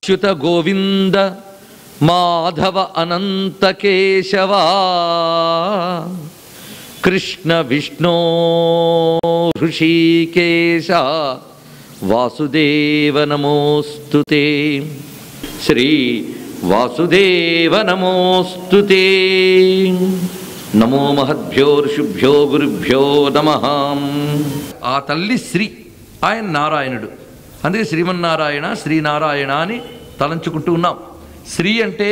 అచ్యుత గోవింద మాధవ అనంత కేశవా కృష్ణ విష్ణో హృషీకేశ వాసుదేవ నమోస్తు శ్రీ వాసుదేవ నమోస్తు నమో మహద్భ్యో ఋషుభ్యో గురుభ్యో నమ ఆ తల్లి శ్రీ ఆయన నారాయణుడు అందుకే శ్రీమన్నారాయణ శ్రీనారాయణ అని తలంచుకుంటూ ఉన్నాం శ్రీ అంటే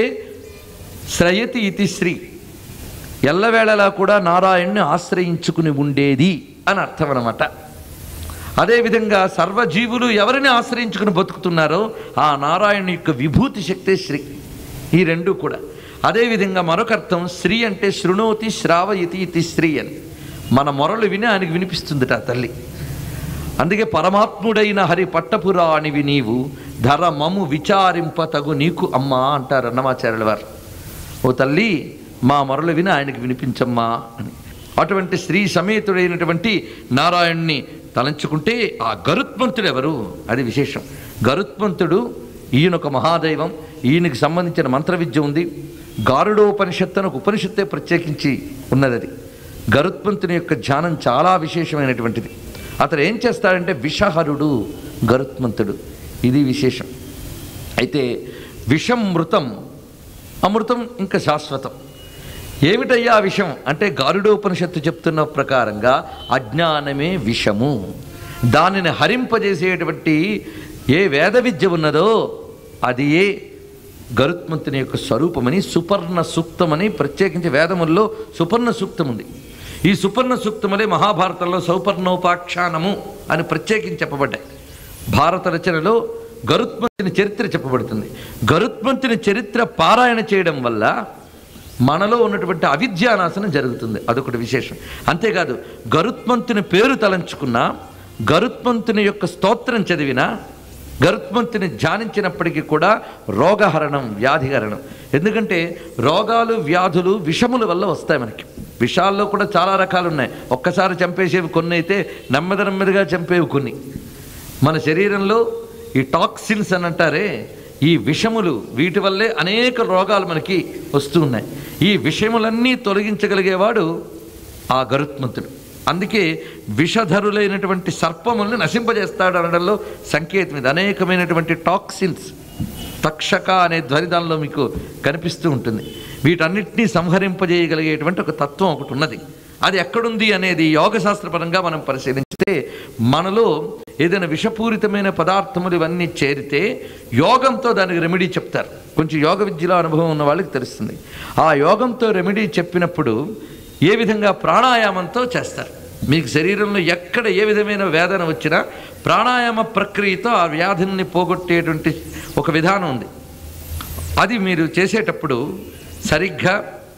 శ్రయతి ఇతి శ్రీ ఎల్లవేళలా కూడా నారాయణ్ణి ఆశ్రయించుకుని ఉండేది అని అర్థం అనమాట అదేవిధంగా సర్వజీవులు ఎవరిని ఆశ్రయించుకుని బతుకుతున్నారో ఆ నారాయణ యొక్క విభూతి శక్తే శ్రీ ఈ రెండు కూడా అదేవిధంగా మరొక అర్థం శ్రీ అంటే శృణోతి శ్రావయతి ఇతి శ్రీ అని మన మొరలు విని ఆయనకి వినిపిస్తుందిట ఆ తల్లి అందుకే పరమాత్ముడైన హరి పట్టపురాణివి నీవు ధర మము విచారింపతగు నీకు అమ్మా అంటారు అన్నమాచార్యుల వారు ఓ తల్లి మా మొరలు విని ఆయనకి వినిపించమ్మా అని అటువంటి స్త్రీ సమేతుడైనటువంటి నారాయణ్ణి తలంచుకుంటే ఆ గరుత్మంతుడు ఎవరు అది విశేషం గరుత్మంతుడు ఈయన ఒక మహాదైవం ఈయనకి సంబంధించిన మంత్ర విద్య ఉంది గారుడోపనిషత్తు అని ఒక ఉపనిషత్తే ప్రత్యేకించి ఉన్నది అది గరుత్మంతుని యొక్క ధ్యానం చాలా విశేషమైనటువంటిది అతను ఏం చేస్తాడంటే విషహరుడు గరుత్మంతుడు ఇది విశేషం అయితే విషం మృతం అమృతం ఇంకా శాశ్వతం ఏమిటయ్యా ఆ విషం అంటే గారుడోపనిషత్తు చెప్తున్న ప్రకారంగా అజ్ఞానమే విషము దానిని హరింపజేసేటువంటి ఏ వేద విద్య ఉన్నదో అది ఏ గరుత్మంతుని యొక్క స్వరూపమని సుపర్ణ సూక్తమని ప్రత్యేకించి వేదముల్లో సుపర్ణ సూక్తం ఉంది ఈ సుపర్ణ సూక్తములే మహాభారతంలో సౌపర్ణోపాఖ్యానము అని ప్రత్యేకించి చెప్పబడ్డాయి భారత రచనలో గరుత్మంతుని చరిత్ర చెప్పబడుతుంది గరుత్మంతుని చరిత్ర పారాయణ చేయడం వల్ల మనలో ఉన్నటువంటి అవిద్యానాశనం జరుగుతుంది అదొకటి విశేషం అంతేకాదు గరుత్మంతుని పేరు తలంచుకున్నా గరుత్మంతుని యొక్క స్తోత్రం చదివినా గరుత్మంతుని ధ్యానించినప్పటికీ కూడా రోగహరణం వ్యాధిహరణం ఎందుకంటే రోగాలు వ్యాధులు విషముల వల్ల వస్తాయి మనకి విషాల్లో కూడా చాలా రకాలు ఉన్నాయి ఒక్కసారి చంపేసేవి కొన్ని అయితే నెమ్మది నెమ్మదిగా చంపేవి కొన్ని మన శరీరంలో ఈ టాక్సిన్స్ అని అంటారే ఈ విషములు వీటి వల్లే అనేక రోగాలు మనకి వస్తూ ఉన్నాయి ఈ విషయములన్నీ తొలగించగలిగేవాడు ఆ గరుత్మంతుడు అందుకే విషధరులైనటువంటి సర్పముల్ని నశింపజేస్తాడు అనడంలో సంకేతం ఇది అనేకమైనటువంటి టాక్సిన్స్ తక్షక అనే ధ్వనిదానిలో మీకు కనిపిస్తూ ఉంటుంది వీటన్నిటినీ సంహరింపజేయగలిగేటువంటి ఒక తత్వం ఒకటి ఉన్నది అది ఎక్కడుంది అనేది యోగశాస్త్రపరంగా మనం పరిశీలించితే మనలో ఏదైనా విషపూరితమైన పదార్థములు ఇవన్నీ చేరితే యోగంతో దానికి రెమెడీ చెప్తారు కొంచెం యోగ విద్యలో అనుభవం ఉన్న వాళ్ళకి తెలుస్తుంది ఆ యోగంతో రెమెడీ చెప్పినప్పుడు ఏ విధంగా ప్రాణాయామంతో చేస్తారు మీకు శరీరంలో ఎక్కడ ఏ విధమైన వేదన వచ్చినా ప్రాణాయామ ప్రక్రియతో ఆ వ్యాధిని పోగొట్టేటువంటి ఒక విధానం ఉంది అది మీరు చేసేటప్పుడు సరిగ్గా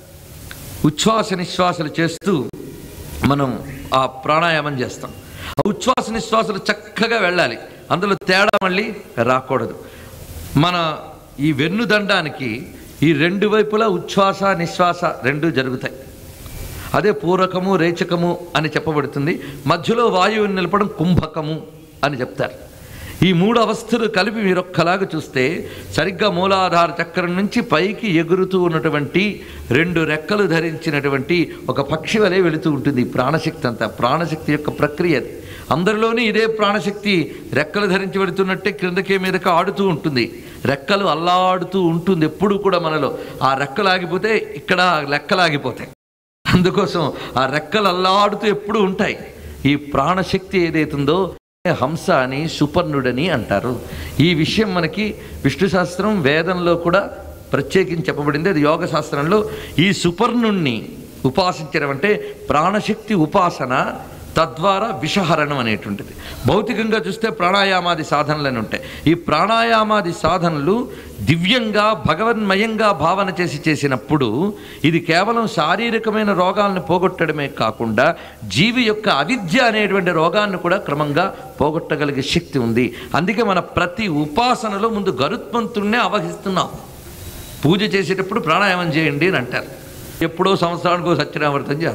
ఉచ్ఛ్వాస నిశ్వాసలు చేస్తూ మనం ఆ ప్రాణాయామం చేస్తాం ఆ ఉచ్ఛ్వాస నిశ్వాసలు చక్కగా వెళ్ళాలి అందులో తేడా మళ్ళీ రాకూడదు మన ఈ వెన్నుదండానికి ఈ రెండు వైపులా ఉచ్ఛ్వాస నిశ్వాస రెండు జరుగుతాయి అదే పూరకము రేచకము అని చెప్పబడుతుంది మధ్యలో వాయువుని నిలపడం కుంభకము అని చెప్తారు ఈ మూడు అవస్థలు కలిపి మీరు ఒక్కలాగా చూస్తే సరిగ్గా మూలాధార చక్రం నుంచి పైకి ఎగురుతూ ఉన్నటువంటి రెండు రెక్కలు ధరించినటువంటి ఒక పక్షి వలె వెళుతూ ఉంటుంది ఈ ప్రాణశక్తి అంతా ప్రాణశక్తి యొక్క ప్రక్రియ అది అందరిలోని ఇదే ప్రాణశక్తి రెక్కలు ధరించి వెళుతున్నట్టే క్రిందకే మీదకి ఆడుతూ ఉంటుంది రెక్కలు అల్లాడుతూ ఉంటుంది ఎప్పుడు కూడా మనలో ఆ రెక్కలు ఆగిపోతే ఇక్కడ లెక్కలు ఆగిపోతాయి అందుకోసం ఆ రెక్కలు అల్లాడుతూ ఎప్పుడూ ఉంటాయి ఈ ప్రాణశక్తి ఏదైతుందో హంస అని సుపర్ణుడని అంటారు ఈ విషయం మనకి విష్ణు శాస్త్రం వేదంలో కూడా ప్రత్యేకించి చెప్పబడింది అది యోగ శాస్త్రంలో ఈ సుపర్ణుణ్ణి ఉపాసించడం అంటే ప్రాణశక్తి ఉపాసన తద్వారా విషహరణం అనేటువంటిది భౌతికంగా చూస్తే ప్రాణాయామాది సాధనలని ఉంటాయి ఈ ప్రాణాయామాది సాధనలు దివ్యంగా భగవన్మయంగా భావన చేసి చేసినప్పుడు ఇది కేవలం శారీరకమైన రోగాలను పోగొట్టడమే కాకుండా జీవి యొక్క అవిద్య అనేటువంటి రోగాన్ని కూడా క్రమంగా పోగొట్టగలిగే శక్తి ఉంది అందుకే మన ప్రతి ఉపాసనలో ముందు గరుత్మంతుణ్ణే అవహిస్తున్నాం పూజ చేసేటప్పుడు ప్రాణాయామం చేయండి అని అంటారు ఎప్పుడో సంవత్సరానికి సత్యనామృతం చేస్తాం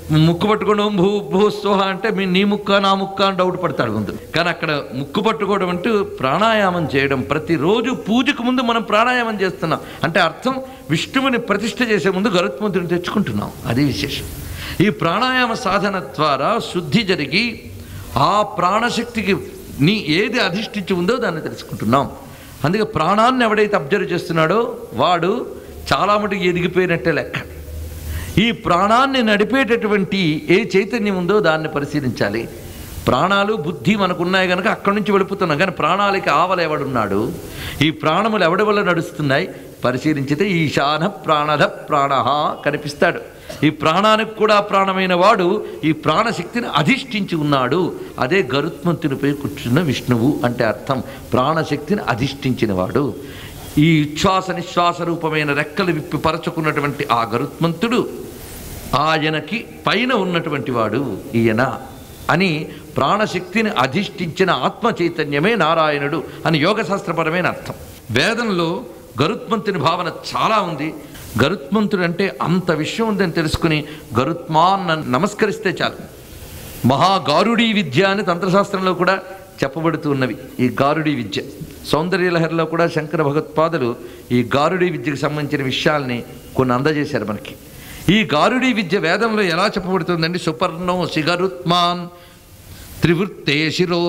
ముక్కు పట్టుకోవడం భూ భూస్వహ అంటే మీ నీ ముక్క నా ముక్క అని డౌట్ పడతాడు ముందు కానీ అక్కడ ముక్కు పట్టుకోవడం అంటూ ప్రాణాయామం చేయడం ప్రతిరోజు పూజకు ముందు మనం ప్రాణాయామం చేస్తున్నాం అంటే అర్థం విష్ణువుని ప్రతిష్ఠ చేసే ముందు గరుత్మంతుని తెచ్చుకుంటున్నాం అది విశేషం ఈ ప్రాణాయామ సాధన ద్వారా శుద్ధి జరిగి ఆ ప్రాణశక్తికి నీ ఏది అధిష్ఠించి ఉందో దాన్ని తెలుసుకుంటున్నాం అందుకే ప్రాణాన్ని ఎవడైతే అబ్జర్వ్ చేస్తున్నాడో వాడు చాలా మటుకు ఎదిగిపోయినట్టే లెక్క ఈ ప్రాణాన్ని నడిపేటటువంటి ఏ చైతన్యం ఉందో దాన్ని పరిశీలించాలి ప్రాణాలు బుద్ధి మనకున్నాయి కనుక అక్కడి నుంచి వెళ్ళిపోతున్నాం కానీ ప్రాణాలకి ఆవల ఎవడున్నాడు ఈ ప్రాణములు ఎవడి వల్ల నడుస్తున్నాయి పరిశీలించితే ఈశాన ప్రాణధ ప్రాణ కనిపిస్తాడు ఈ ప్రాణానికి కూడా ప్రాణమైన వాడు ఈ ప్రాణశక్తిని అధిష్ఠించి ఉన్నాడు అదే గరుత్మంతునిపై కూర్చున్న విష్ణువు అంటే అర్థం ప్రాణశక్తిని అధిష్ఠించిన వాడు ఈ ఉచ్ఛ్వాస నిశ్వాస రూపమైన రెక్కలు విప్పి పరచుకున్నటువంటి ఆ గరుత్మంతుడు ఆయనకి పైన ఉన్నటువంటి వాడు ఈయన అని ప్రాణశక్తిని అధిష్ఠించిన ఆత్మ చైతన్యమే నారాయణుడు అని యోగశాస్త్రపరమైన అర్థం వేదంలో గరుత్మంతుని భావన చాలా ఉంది గరుత్మంతుడు అంటే అంత విషయం ఉందని తెలుసుకుని గరుత్మాన్ నమస్కరిస్తే చాలు మహాగారుడీ విద్య అని తంత్రశాస్త్రంలో కూడా చెప్పబడుతూ ఉన్నవి ఈ గారుడీ విద్య సౌందర్యలహరిలో కూడా శంకర భగవత్పాదులు ఈ గారుడీ విద్యకు సంబంధించిన విషయాల్ని కొన్ని అందజేశారు మనకి ఈ గారుడీ విద్య వేదంలో ఎలా చెప్పబడుతుందండి సుపర్ణో శిగరుత్మాన్ త్రివృత్తే శిరో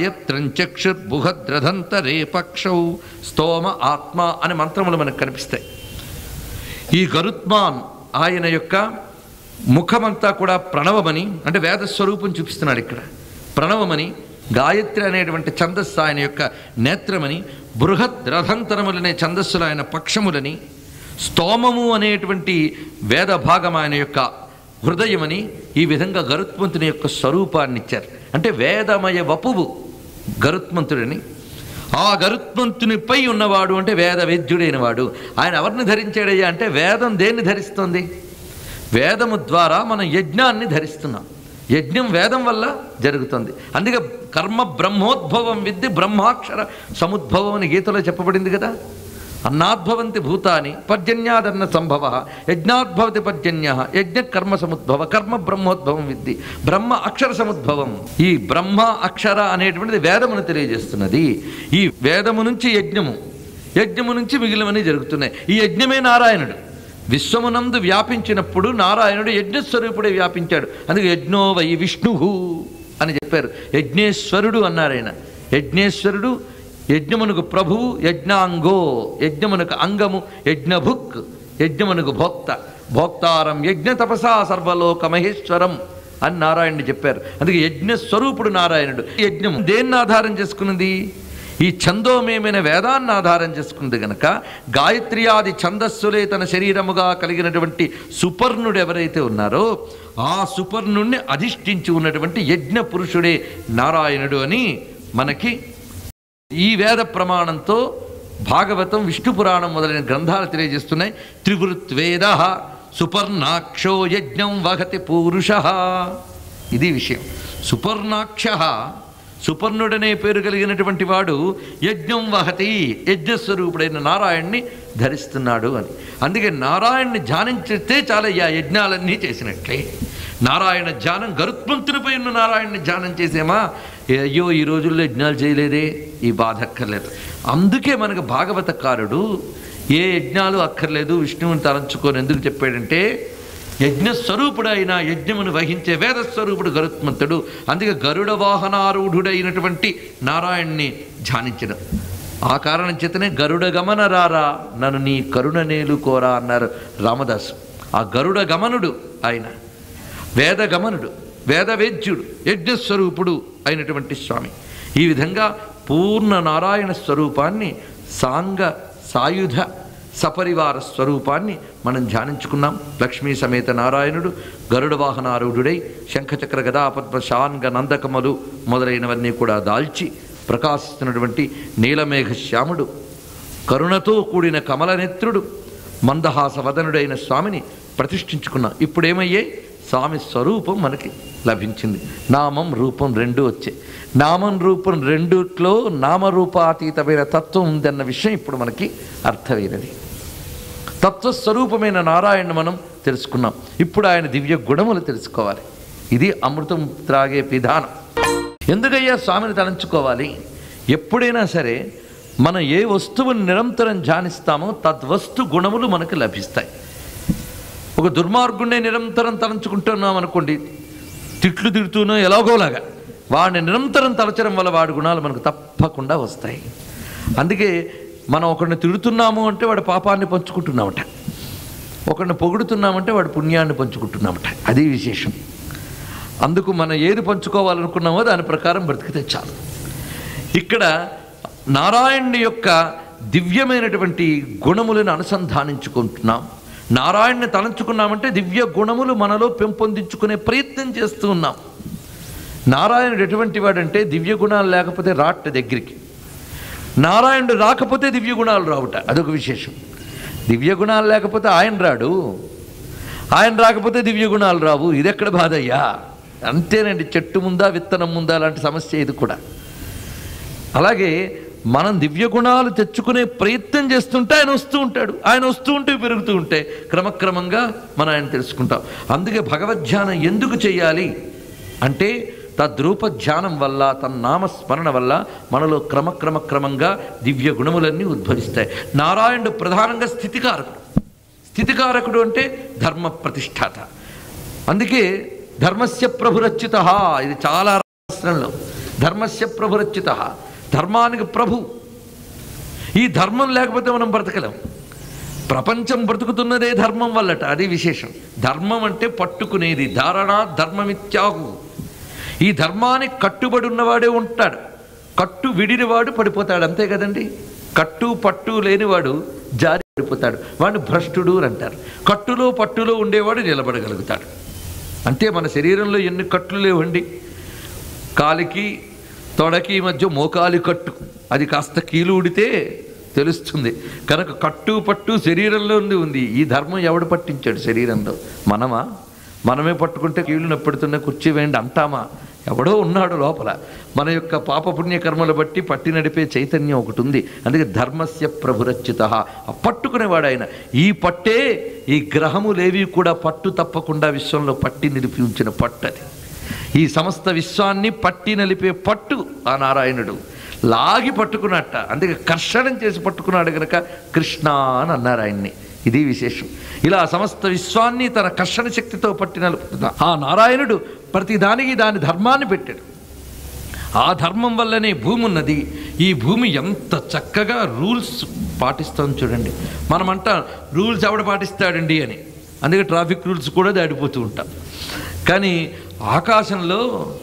గాయత్రంచక్షుర్బుహద్రధంతరే పక్షౌ స్తోమ ఆత్మ అనే మంత్రములు మనకు కనిపిస్తాయి ఈ గరుత్మాన్ ఆయన యొక్క ముఖమంతా కూడా ప్రణవమని అంటే వేద స్వరూపం చూపిస్తున్నాడు ఇక్కడ ప్రణవమని గాయత్రి అనేటువంటి ఛందస్సు ఆయన యొక్క నేత్రమని బృహద్ రథంతరములనే ఛందస్సులు ఆయన పక్షములని స్తోమము అనేటువంటి వేద భాగం ఆయన యొక్క హృదయమని ఈ విధంగా గరుత్మంతుని యొక్క స్వరూపాన్ని ఇచ్చారు అంటే వేదమయ వపువు గరుత్మంతుడని ఆ గరుత్మంతునిపై ఉన్నవాడు అంటే వేద వేద్యుడైన వాడు ఆయన ఎవరిని ధరించాడయ్యా అంటే వేదం దేన్ని ధరిస్తుంది వేదము ద్వారా మనం యజ్ఞాన్ని ధరిస్తున్నాం యజ్ఞం వేదం వల్ల జరుగుతుంది అందుకే కర్మ బ్రహ్మోద్భవం విద్య బ్రహ్మాక్షర సముద్భవం అని గీతలో చెప్పబడింది కదా అన్నాద్భవంతి భూతాని పర్జన్యాదన్న సంభవ యజ్ఞాద్భవతి పర్జన్య యజ్ఞ కర్మ సముద్భవ కర్మ బ్రహ్మోద్భవం విద్ది బ్రహ్మ అక్షర సముద్భవం ఈ బ్రహ్మ అక్షర అనేటువంటిది వేదమును తెలియజేస్తున్నది ఈ వేదము నుంచి యజ్ఞము యజ్ఞము నుంచి మిగిలినవన్నీ జరుగుతున్నాయి ఈ యజ్ఞమే నారాయణుడు విశ్వమునందు వ్యాపించినప్పుడు నారాయణుడు యజ్ఞస్వరూపుడే వ్యాపించాడు అందుకే యజ్ఞో వై విష్ణు అని చెప్పారు యజ్ఞేశ్వరుడు అన్నారు ఆయన యజ్ఞేశ్వరుడు యజ్ఞమునకు ప్రభువు యజ్ఞాంగో యజ్ఞమునకు అంగము యజ్ఞభుక్ యజ్ఞమునకు భోక్త భోక్తారం యజ్ఞ తపసా సర్వలోక మహేశ్వరం అని నారాయణుడు చెప్పారు అందుకే యజ్ఞ స్వరూపుడు నారాయణుడు యజ్ఞం దేన్ని ఆధారం చేసుకున్నది ఈ ఛందోమేమైన వేదాన్ని ఆధారం చేసుకుంది గనక గాయత్రియాది ఛందస్సులే తన శరీరముగా కలిగినటువంటి సుపర్ణుడు ఎవరైతే ఉన్నారో ఆ సుపర్ణుణ్ణి అధిష్ఠించి ఉన్నటువంటి యజ్ఞ పురుషుడే నారాయణుడు అని మనకి ఈ వేద ప్రమాణంతో భాగవతం విష్ణు పురాణం మొదలైన గ్రంథాలు తెలియజేస్తున్నాయి త్రివృత్వేద సుపర్ణాక్షో యజ్ఞం వహతి పూరుష ఇది విషయం సుపర్ణాక్ష సుపర్ణుడనే పేరు కలిగినటువంటి వాడు యజ్ఞం వహతి యజ్ఞస్వరూపుడైన నారాయణ్ణి ధరిస్తున్నాడు అని అందుకే నారాయణ్ణి ధ్యానించితే చాలా ఈ యజ్ఞాలన్నీ చేసినట్లే నారాయణ ధ్యానం గరుత్మంతునిపై ఉన్న నారాయణని ధ్యానం చేసేమా అయ్యో ఈ రోజుల్లో యజ్ఞాలు చేయలేదే ఈ బాధ అక్కర్లేదు అందుకే మనకు భాగవతకారుడు ఏ యజ్ఞాలు అక్కర్లేదు విష్ణువుని తలంచుకొని ఎందుకు చెప్పాడంటే యజ్ఞస్వరూపుడైన యజ్ఞమును వహించే వేదస్వరూపుడు గరుత్మంతుడు అందుకే గరుడ వాహనారూఢుడైనటువంటి నారాయణ్ణి ధ్యానించడం ఆ కారణం చేతనే గరుడ గమన రారా నన్ను నీ కరుణ నేలు కోరా అన్నారు రామదాసు ఆ గరుడ గమనుడు ఆయన వేదగమనుడు వేదవేద్యుడు యజ్ఞస్వరూపుడు అయినటువంటి స్వామి ఈ విధంగా పూర్ణ నారాయణ స్వరూపాన్ని సాంగ సాయుధ సపరివార స్వరూపాన్ని మనం ధ్యానించుకున్నాం లక్ష్మీ సమేత నారాయణుడు గరుడ వాహనారూఢుడై శంఖచక్ర గదాపద్మ శాన్గ నందకమలు మొదలైనవన్నీ కూడా దాల్చి ప్రకాశిస్తున్నటువంటి నీలమేఘ శ్యాముడు కరుణతో కూడిన కమలనేత్రుడు మందహాస వదనుడైన స్వామిని ప్రతిష్ఠించుకున్నాం ఇప్పుడు ఏమయ్యాయి స్వామి స్వరూపం మనకి లభించింది నామం రూపం రెండు వచ్చాయి నామం రూపం రెండుట్లో నామరూపాతీతమైన తత్వం ఉందన్న విషయం ఇప్పుడు మనకి అర్థమైనది తత్వస్వరూపమైన నారాయణ మనం తెలుసుకున్నాం ఇప్పుడు ఆయన దివ్య గుణములు తెలుసుకోవాలి ఇది అమృతం త్రాగే విధానం ఎందుకయ్యా స్వామిని తలంచుకోవాలి ఎప్పుడైనా సరే మనం ఏ వస్తువుని నిరంతరం ధ్యానిస్తామో తద్వస్తు గుణములు మనకు లభిస్తాయి ఒక దుర్మార్గుణ్ణి నిరంతరం తలంచుకుంటున్నాం అనుకోండి తిట్లు తిడుతూనో ఎలాగోలాగా వాడిని నిరంతరం తలచడం వల్ల వాడి గుణాలు మనకు తప్పకుండా వస్తాయి అందుకే మనం ఒకరిని తిడుతున్నాము అంటే వాడి పాపాన్ని పంచుకుంటున్నామట ఒకరిని పొగుడుతున్నామంటే వాడి పుణ్యాన్ని పంచుకుంటున్నామట అది విశేషం అందుకు మనం ఏది పంచుకోవాలనుకున్నామో దాని ప్రకారం బ్రతికితే చాలు ఇక్కడ నారాయణుని యొక్క దివ్యమైనటువంటి గుణములను అనుసంధానించుకుంటున్నాం నారాయణ్ణి తలంచుకున్నామంటే దివ్య గుణములు మనలో పెంపొందించుకునే ప్రయత్నం చేస్తూ ఉన్నాం నారాయణుడు ఎటువంటి వాడంటే దివ్య గుణాలు లేకపోతే రాట దగ్గరికి నారాయణుడు రాకపోతే దివ్య గుణాలు రావుట అదొక విశేషం దివ్య గుణాలు లేకపోతే ఆయన రాడు ఆయన రాకపోతే దివ్య గుణాలు రావు ఇదెక్కడ బాధయ్యా అంతేనండి చెట్టు ముందా విత్తనం ముందా లాంటి సమస్య ఇది కూడా అలాగే మనం దివ్య గుణాలు తెచ్చుకునే ప్రయత్నం చేస్తుంటే ఆయన వస్తూ ఉంటాడు ఆయన వస్తూ ఉంటే పెరుగుతూ ఉంటే క్రమక్రమంగా మనం ఆయన తెలుసుకుంటాం అందుకే భగవద్ధ్యానం ఎందుకు చేయాలి అంటే తద్రూప ధ్యానం వల్ల తన నామస్మరణ వల్ల మనలో క్రమక్రమ క్రమంగా దివ్య గుణములన్నీ ఉద్భవిస్తాయి నారాయణుడు ప్రధానంగా స్థితికారకుడు స్థితికారకుడు అంటే ధర్మ ప్రతిష్టాత అందుకే ధర్మస్య ప్రభురచ్యుత ఇది చాలా శాస్త్రంలో ధర్మస్య ప్రభురచ్యుత ధర్మానికి ప్రభు ఈ ధర్మం లేకపోతే మనం బ్రతకలేం ప్రపంచం బ్రతుకుతున్నదే ధర్మం వల్లట అది విశేషం ధర్మం అంటే పట్టుకునేది ధారణ ధర్మమిత్యాగు ఈ ధర్మానికి కట్టుబడి ఉన్నవాడే ఉంటాడు కట్టు విడినవాడు పడిపోతాడు అంతే కదండి కట్టు పట్టు లేనివాడు జారి పడిపోతాడు వాడిని భ్రష్టుడు అని అంటారు కట్టులో పట్టులో ఉండేవాడు నిలబడగలుగుతాడు అంతే మన శరీరంలో ఎన్ని కట్లు లేవండి కాలికి తొడకి మధ్య మోకాలి కట్టు అది కాస్త కీలు ఉడితే తెలుస్తుంది కనుక కట్టు పట్టు శరీరంలో ఉంది ఉంది ఈ ధర్మం ఎవడు పట్టించాడు శరీరంలో మనమా మనమే పట్టుకుంటే కీళ్ళు నొప్పెడుతున్న కుర్చీ వేయండి అంటామా ఎవడో ఉన్నాడు లోపల మన యొక్క పాపపుణ్య కర్మలు బట్టి పట్టి నడిపే చైతన్యం ఒకటి ఉంది అందుకే ధర్మస్య ప్రభురచిత ఆ పట్టుకునేవాడు ఆయన ఈ పట్టే ఈ గ్రహములేవి కూడా పట్టు తప్పకుండా విశ్వంలో పట్టి నిలిపి ఉంచిన పట్టు అది ఈ సమస్త విశ్వాన్ని పట్టి నలిపే పట్టు ఆ నారాయణుడు లాగి పట్టుకున్నట్ట అందుకే కర్షణం చేసి పట్టుకున్నాడు గనక కృష్ణ అని అన్నారు ఆయన్ని ఇది విశేషం ఇలా సమస్త విశ్వాన్ని తన కర్షణ శక్తితో పట్టి నలుపుతున్నా ఆ నారాయణుడు ప్రతి దానికి దాని ధర్మాన్ని పెట్టాడు ఆ ధర్మం వల్లనే భూమి ఉన్నది ఈ భూమి ఎంత చక్కగా రూల్స్ పాటిస్తాం చూడండి మనమంట రూల్స్ ఎవడ పాటిస్తాడండి అని అందుకే ట్రాఫిక్ రూల్స్ కూడా దాడిపోతూ ఉంటాం కానీ ఆకాశంలో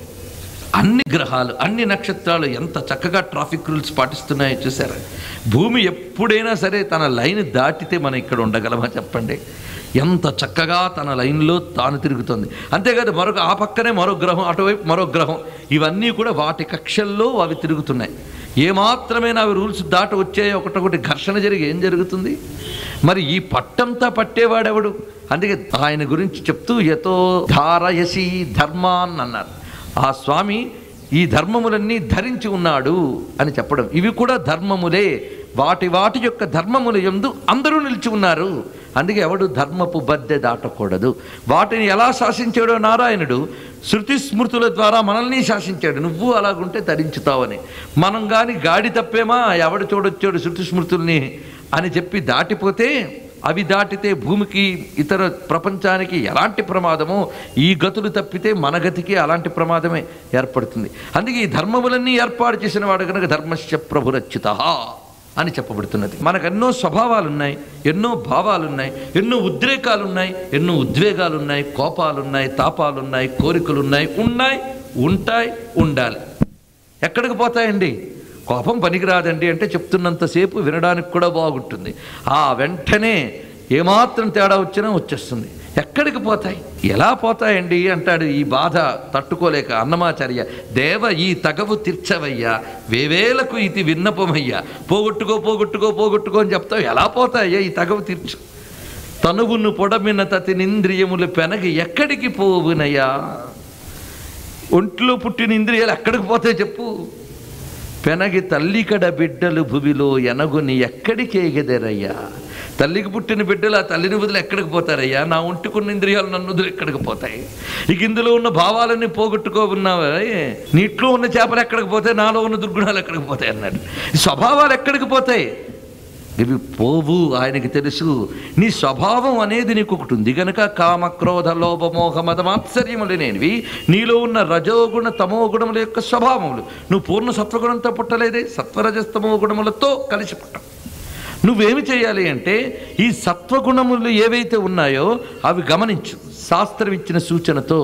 అన్ని గ్రహాలు అన్ని నక్షత్రాలు ఎంత చక్కగా ట్రాఫిక్ రూల్స్ పాటిస్తున్నాయో చూసారా భూమి ఎప్పుడైనా సరే తన లైన్ దాటితే మనం ఇక్కడ ఉండగలమా చెప్పండి ఎంత చక్కగా తన లైన్లో తాను తిరుగుతుంది అంతేకాదు మరొక ఆ పక్కనే మరో గ్రహం అటువైపు మరో గ్రహం ఇవన్నీ కూడా వాటి కక్షల్లో అవి తిరుగుతున్నాయి ఏమాత్రమైనా అవి రూల్స్ దాటి వచ్చాయో ఒకటొకటి ఘర్షణ జరిగి ఏం జరుగుతుంది మరి ఈ పట్టంతా పట్టేవాడెవడు అందుకే ఆయన గురించి చెప్తూ యతో ధారయసి ధర్మాన్ అన్నారు ఆ స్వామి ఈ ధర్మములన్నీ ధరించి ఉన్నాడు అని చెప్పడం ఇవి కూడా ధర్మములే వాటి వాటి యొక్క ధర్మముల ఎందు అందరూ నిలిచి ఉన్నారు అందుకే ఎవడు ధర్మపు బద్దె దాటకూడదు వాటిని ఎలా శాసించాడో నారాయణుడు శృతి స్మృతుల ద్వారా మనల్ని శాసించాడు నువ్వు అలాగుంటే తరించుతావని మనం కానీ గాడి తప్పేమా ఎవడు చూడొచ్చాడు శృతి స్మృతుల్ని అని చెప్పి దాటిపోతే అవి దాటితే భూమికి ఇతర ప్రపంచానికి ఎలాంటి ప్రమాదమో ఈ గతులు తప్పితే మన గతికి అలాంటి ప్రమాదమే ఏర్పడుతుంది అందుకే ఈ ధర్మములన్నీ ఏర్పాటు చేసిన వాడు కనుక ధర్మస్య ప్రభురచ్యుత అని చెప్పబడుతున్నది మనకు ఎన్నో స్వభావాలు ఉన్నాయి ఎన్నో భావాలు ఉన్నాయి ఎన్నో ఉద్రేకాలు ఉన్నాయి ఎన్నో ఉద్వేగాలు ఉన్నాయి కోపాలున్నాయి తాపాలున్నాయి కోరికలున్నాయి ఉన్నాయి ఉంటాయి ఉండాలి ఎక్కడికి పోతాయండి కోపం పనికిరాదండి అంటే చెప్తున్నంతసేపు వినడానికి కూడా బాగుంటుంది ఆ వెంటనే ఏమాత్రం తేడా వచ్చినా వచ్చేస్తుంది ఎక్కడికి పోతాయి ఎలా పోతాయండి అంటాడు ఈ బాధ తట్టుకోలేక అన్నమాచార్య దేవ ఈ తగవు తీర్చవయ్యా వేవేలకు ఇది విన్నపమయ్యా పోగొట్టుకో పోగొట్టుకో పోగొట్టుకో అని చెప్తావు ఎలా పోతాయ్యా ఈ తగవు తీర్చు తనువును పొడమిన తతినింద్రియములు పెనగి ఎక్కడికి పోవునయ్యా ఒంట్లో పుట్టిన ఇంద్రియాలు ఎక్కడికి పోతాయి చెప్పు పెనగి తల్లికడ బిడ్డలు భువిలో ఎనగుని ఎక్కడికి ఎగదరయ్యా తల్లికి పుట్టిన బిడ్డలు ఆ తల్లిని వదిలి ఎక్కడికి పోతారయ్యా నా ఒంటికున్న ఇంద్రియాలు నన్ను వదిలి ఎక్కడికి పోతాయి ఇక ఇందులో ఉన్న భావాలన్నీ పోగొట్టుకో ఉన్నావా నీట్లో ఉన్న చేపలు ఎక్కడికి పోతాయి నాలో ఉన్న దుర్గుణాలు ఎక్కడికి పోతాయి అన్నాడు ఈ స్వభావాలు ఎక్కడికి పోతాయి ఇవి పోవు ఆయనకి తెలుసు నీ స్వభావం అనేది నీకు ఒకటి ఉంది గనక కామ క్రోధ లోభ మోహ మదమాత్సర్యములు లేనివి నీలో ఉన్న రజోగుణ తమో గుణముల యొక్క స్వభావములు నువ్వు పూర్ణ సత్వగుణంతో పుట్టలేదే సత్వరజస్తమో గుణములతో కలిసి పుట్టావు నువ్వేమి చేయాలి అంటే ఈ సత్వగుణములు ఏవైతే ఉన్నాయో అవి గమనించు శాస్త్రం ఇచ్చిన సూచనతో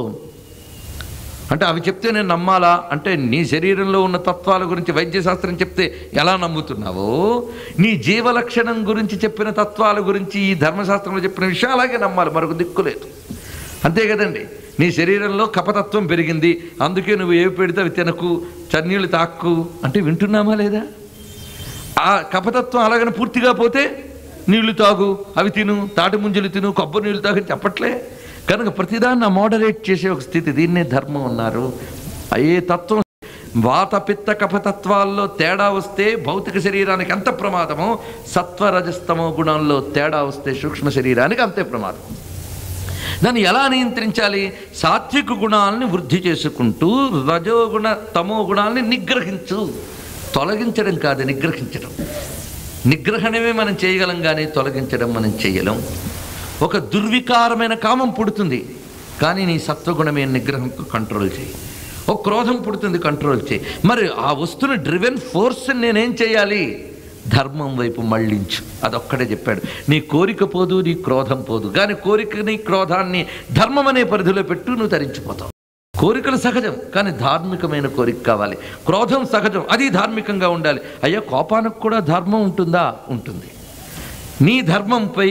అంటే అవి చెప్తే నేను నమ్మాలా అంటే నీ శరీరంలో ఉన్న తత్వాల గురించి వైద్యశాస్త్రం చెప్తే ఎలా నమ్ముతున్నావో నీ జీవలక్షణం గురించి చెప్పిన తత్వాల గురించి ఈ ధర్మశాస్త్రంలో చెప్పిన విషయం అలాగే నమ్మాలి మరొక దిక్కు లేదు అంతే కదండి నీ శరీరంలో కపతత్వం పెరిగింది అందుకే నువ్వు ఏవి పెడితే అవి తినకు చన్నీళ్ళు తాక్కు అంటే వింటున్నామా లేదా ఆ కపతత్వం అలాగని పూర్తిగా పోతే నీళ్లు తాగు అవి తిను తాటి ముంజలు తిను కొబ్బరి నీళ్ళు తాగు అని చెప్పట్లే కనుక ప్రతిదాన్ని మోడరేట్ చేసే ఒక స్థితి దీన్నే ధర్మం ఉన్నారు ఏ తత్వం వాత పిత్త కఫతత్వాల్లో తేడా వస్తే భౌతిక శరీరానికి ఎంత ప్రమాదమో సత్వ రజస్తమో గుణాల్లో తేడా వస్తే సూక్ష్మ శరీరానికి అంతే ప్రమాదం దాన్ని ఎలా నియంత్రించాలి సాత్విక గుణాలని వృద్ధి చేసుకుంటూ రజోగుణ తమో గుణాలని నిగ్రహించు తొలగించడం కాదు నిగ్రహించడం నిగ్రహణమే మనం చేయగలం కానీ తొలగించడం మనం చేయలేం ఒక దుర్వికారమైన కామం పుడుతుంది కానీ నీ సత్వగుణమే నిగ్రహంతో కంట్రోల్ చేయి ఒక క్రోధం పుడుతుంది కంట్రోల్ చేయి మరి ఆ వస్తున్న డ్రివెన్ ఫోర్స్ నేనేం చేయాలి ధర్మం వైపు మళ్ళించు అదొక్కడే చెప్పాడు నీ కోరిక పోదు నీ క్రోధం పోదు కానీ కోరికని క్రోధాన్ని ధర్మం అనే పరిధిలో పెట్టు నువ్వు తరించిపోతావు కోరికలు సహజం కానీ ధార్మికమైన కోరిక కావాలి క్రోధం సహజం అది ధార్మికంగా ఉండాలి అయ్యా కోపానికి కూడా ధర్మం ఉంటుందా ఉంటుంది నీ ధర్మంపై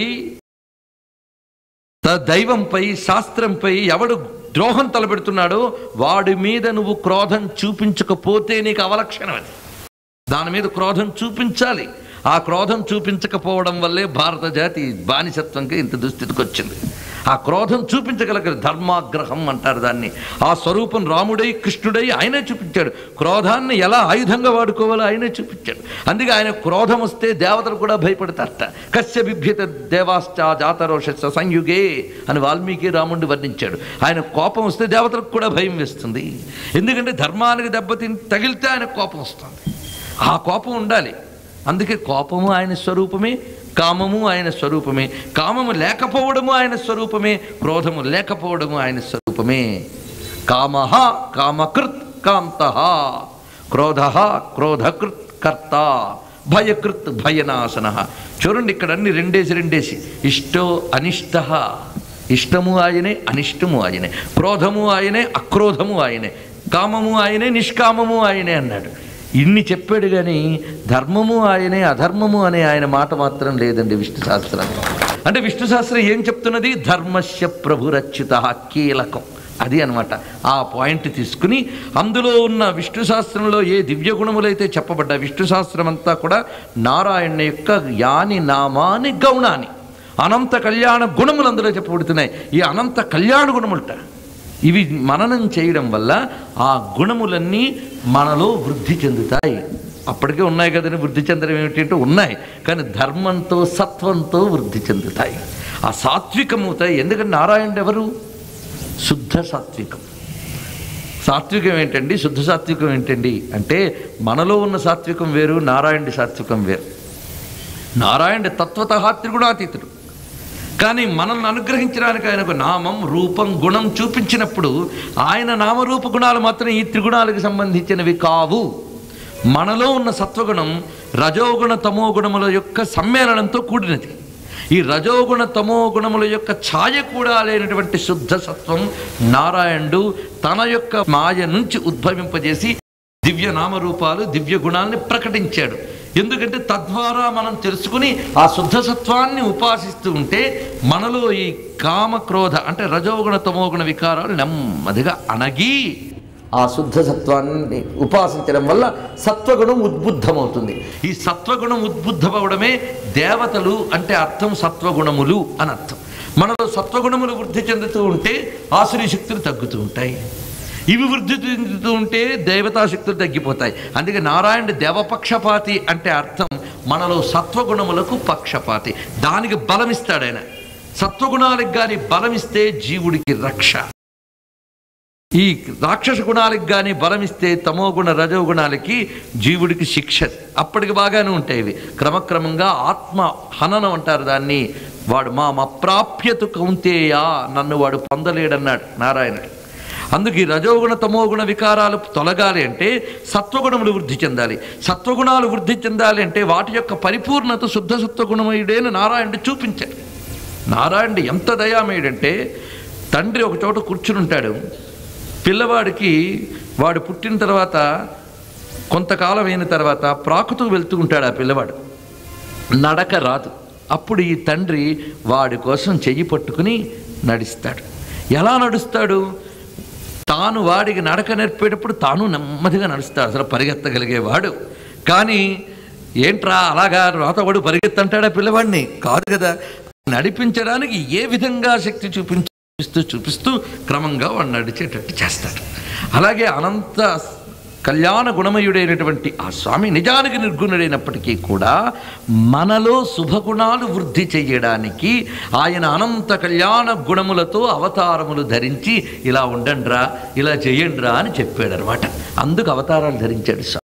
త- దైవంపై శాస్త్రంపై ఎవడు ద్రోహం తలపెడుతున్నాడో వాడి మీద నువ్వు క్రోధం చూపించకపోతే నీకు అవలక్షణం అది దాని మీద క్రోధం చూపించాలి ఆ క్రోధం చూపించకపోవడం వల్లే భారత జాతి బానిసత్వంకి ఇంత దుస్థితికి వచ్చింది ఆ క్రోధం చూపించగలిగిన ధర్మాగ్రహం అంటారు దాన్ని ఆ స్వరూపం రాముడై కృష్ణుడై ఆయనే చూపించాడు క్రోధాన్ని ఎలా ఆయుధంగా వాడుకోవాలో ఆయనే చూపించాడు అందుకే ఆయన క్రోధం వస్తే దేవతలు కూడా భయపడతారట కశ్య బిభ్యత దేవాశ్చ జాతరోష సంయుగే అని వాల్మీకి రాముడిని వర్ణించాడు ఆయన కోపం వస్తే దేవతలకు కూడా భయం వేస్తుంది ఎందుకంటే ధర్మానికి దెబ్బతి తగిలితే ఆయన కోపం వస్తుంది ఆ కోపం ఉండాలి అందుకే కోపము ఆయన స్వరూపమే కామము ఆయన స్వరూపమే కామము లేకపోవడము ఆయన స్వరూపమే క్రోధము లేకపోవడము ఆయన స్వరూపమే కామ కామకృత్ కాంత క్రోధ క్రోధకృత్ కర్త భయకృత్ భయనాశన చూడండి ఇక్కడ అన్ని రెండేసి రెండేసి ఇష్టో అనిష్ట ఇష్టము ఆయనే అనిష్టము ఆయనే క్రోధము ఆయనే అక్రోధము ఆయనే కామము ఆయనే నిష్కామము ఆయనే అన్నాడు ఇన్ని చెప్పాడు కానీ ధర్మము ఆయనే అధర్మము అనే ఆయన మాట మాత్రం లేదండి విష్ణు శాస్త్రాన్ని అంటే విష్ణు శాస్త్రం ఏం చెప్తున్నది ధర్మస్య ప్రభురచ్యుత కీలకం అది అన్నమాట ఆ పాయింట్ తీసుకుని అందులో ఉన్న విష్ణు శాస్త్రంలో ఏ దివ్య గుణములైతే చెప్పబడ్డా విష్ణు శాస్త్రం అంతా కూడా నారాయణ యొక్క యాని నామాని గౌణాని అనంత కళ్యాణ గుణములు అందులో చెప్పబడుతున్నాయి ఈ అనంత కళ్యాణ గుణములట ఇవి మననం చేయడం వల్ల ఆ గుణములన్నీ మనలో వృద్ధి చెందుతాయి అప్పటికే ఉన్నాయి కదండి వృద్ధి చెందడం ఏమిటంటే ఉన్నాయి కానీ ధర్మంతో సత్వంతో వృద్ధి చెందుతాయి ఆ సాత్వికమవుతాయి ఎందుకంటే నారాయణుడు ఎవరు శుద్ధ సాత్వికం సాత్వికం ఏంటండి శుద్ధ సాత్వికం ఏంటండి అంటే మనలో ఉన్న సాత్వికం వేరు నారాయణుడి సాత్వికం వేరు నారాయణుడి తత్వత త్రిగుణాతీతుడు కానీ మనల్ని అనుగ్రహించడానికి ఆయనకు నామం రూపం గుణం చూపించినప్పుడు ఆయన నామరూప గుణాలు మాత్రం ఈ త్రిగుణాలకు సంబంధించినవి కావు మనలో ఉన్న సత్వగుణం రజోగుణ తమో గుణముల యొక్క సమ్మేళనంతో కూడినది ఈ రజోగుణ తమో గుణముల యొక్క ఛాయ కూడా లేనటువంటి శుద్ధ సత్వం నారాయణుడు తన యొక్క మాయ నుంచి ఉద్భవింపజేసి దివ్య నామరూపాలు దివ్య గుణాల్ని ప్రకటించాడు ఎందుకంటే తద్వారా మనం తెలుసుకుని ఆ శుద్ధ సత్వాన్ని ఉపాసిస్తూ ఉంటే మనలో ఈ కామ క్రోధ అంటే రజోగుణ తమోగుణ వికారాలు నెమ్మదిగా అణగి ఆ శుద్ధ సత్వాన్ని ఉపాసించడం వల్ల సత్వగుణం ఉద్బుద్ధమవుతుంది ఈ సత్వగుణం ఉద్బుద్ధమవడమే దేవతలు అంటే అర్థం సత్వగుణములు అని అర్థం మనలో సత్వగుణములు వృద్ధి చెందుతూ ఉంటే ఆసురి శక్తులు తగ్గుతూ ఉంటాయి ఇవి వృద్ధి చెందుతూ ఉంటే దేవతాశక్తులు తగ్గిపోతాయి అందుకే నారాయణుడు దేవపక్షపాతి అంటే అర్థం మనలో సత్వగుణములకు పక్షపాతి దానికి బలమిస్తాడు ఆయన సత్వగుణాలకు కానీ బలమిస్తే జీవుడికి రక్ష ఈ రాక్షస గుణాలకు కానీ బలమిస్తే తమోగుణ రజోగుణాలకి జీవుడికి శిక్ష అప్పటికి బాగానే ఉంటాయి ఇవి క్రమక్రమంగా ఆత్మ హననం అంటారు దాన్ని వాడు మా అప్రాప్యతు కౌంతేయా నన్ను వాడు పొందలేడన్నాడు నారాయణుడు అందుకు ఈ రజోగుణ తమోగుణ వికారాలు తొలగాలి అంటే సత్వగుణములు వృద్ధి చెందాలి సత్వగుణాలు వృద్ధి చెందాలి అంటే వాటి యొక్క పరిపూర్ణత శుద్ధ సత్వగుణమయుడైన నారాయణుడు చూపించాడు నారాయణుడు ఎంత దయామయుడంటే తండ్రి ఒక చోట కూర్చుని ఉంటాడు పిల్లవాడికి వాడు పుట్టిన తర్వాత కొంతకాలం అయిన తర్వాత ప్రాకుతూ వెళ్తూ ఉంటాడు ఆ పిల్లవాడు నడక రాదు అప్పుడు ఈ తండ్రి వాడి కోసం చెయ్యి పట్టుకుని నడుస్తాడు ఎలా నడుస్తాడు తాను వాడికి నడక నేర్పేటప్పుడు తాను నెమ్మదిగా నడుస్తాడు అసలు పరిగెత్తగలిగేవాడు కానీ ఏంట్రా అలాగా రాతవాడు పరిగెత్తంటాడా పిల్లవాడిని కాదు కదా నడిపించడానికి ఏ విధంగా శక్తి చూపించిస్తూ చూపిస్తూ క్రమంగా వాడు నడిచేటట్టు చేస్తాడు అలాగే అనంత కళ్యాణ గుణమయుడైనటువంటి ఆ స్వామి నిజానికి నిర్గుణుడైనప్పటికీ కూడా మనలో శుభగుణాలు వృద్ధి చేయడానికి ఆయన అనంత కళ్యాణ గుణములతో అవతారములు ధరించి ఇలా ఉండండిరా ఇలా చేయండిరా అని చెప్పాడు అనమాట అందుకు అవతారాలు ధరించాడు స్వామి